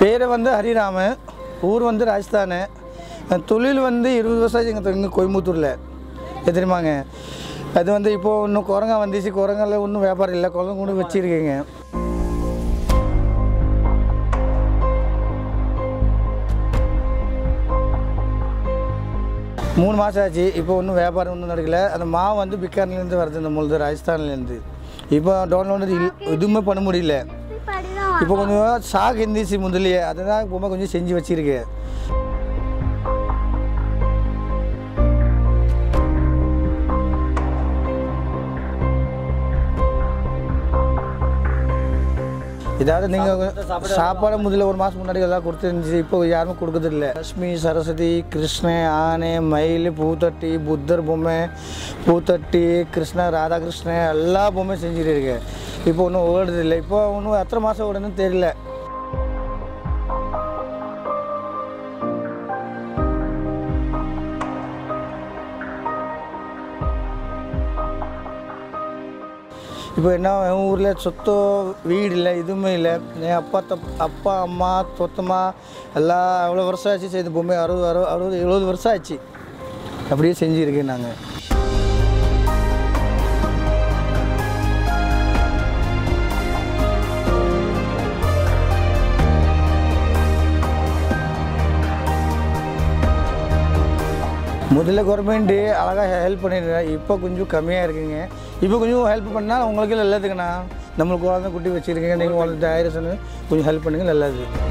பேர் வந்து ஹரிராமன் ஊர் வந்து ராஜஸ்தானு என் தொழில் வந்து இருபது வருஷம் ஆச்சு எங்கள் இங்கே கோயம்புத்தூரில் இது தெரியுமாங்க அது வந்து இப்போது இன்னும் குரங்கா வந்துச்சு குரங்கால ஒன்றும் வியாபாரம் இல்லை குரங்கு கொண்டு வச்சுருக்கீங்க மூணு மாதம் ஆச்சு இப்போ ஒன்றும் வியாபாரம் ஒன்றும் நடக்கல அந்த மாவு வந்து பிக்கார்லேருந்து வருது இந்த முழுது ராஜஸ்தான்லேருந்து இப்போ டவுன்லோடு இல் எதுவுமே பண்ண முடியல இப்போ கொஞ்சம் சாக் இருந்துச்சு முதலியே அதை தான் இப்போ கொஞ்சம் செஞ்சு வச்சுருக்கேன் இதாவது நீங்கள் சாப்பாடு முதல்ல ஒரு மாதம் முன்னாடி எல்லாம் கொடுத்துருந்துச்சு இப்போ யாருமே கொடுக்கறதில்ல லக்ஷ்மி சரஸ்வதி கிருஷ்ணன் ஆனை மயில் பூத்தட்டி புத்தர் பொம்மை பூத்தட்டி கிருஷ்ணன் ராதாகிருஷ்ணன் எல்லா பொம்மையும் செஞ்சுட்டு இருக்கேன் இப்போ ஒன்றும் ஓடுறதில்லை இப்போ ஒன்றும் எத்தனை மாதம் ஓடுன்னு தெரியல இப்போ என்ன என் ஊரில் சொத்தோ வீடு இல்லை எதுவுமே இல்லை என் அப்பா தப் அப்பா அம்மா சொத்தமா எல்லாம் அவ்வளோ வருஷம் ஆச்சு செய்த பொம்மை அறுபது அறுபது அறுபது எழுபது வருஷம் ஆச்சு அப்படியே செஞ்சுருக்கேன் நாங்கள் முதல்ல கவர்மெண்ட்டு அழகாக ஹெல்ப் பண்ணிடுறேன் இப்போ கொஞ்சம் கம்மியாக இருக்குங்க இப்போ கொஞ்சம் ஹெல்ப் பண்ணால் உங்களுக்கு நல்லதுங்கண்ணா நம்மளுக்கு குழந்தை குட்டி வச்சுருக்கீங்க நீங்கள் குழந்தை ஆயிரம் கொஞ்சம் ஹெல்ப் பண்ணுங்க நல்லது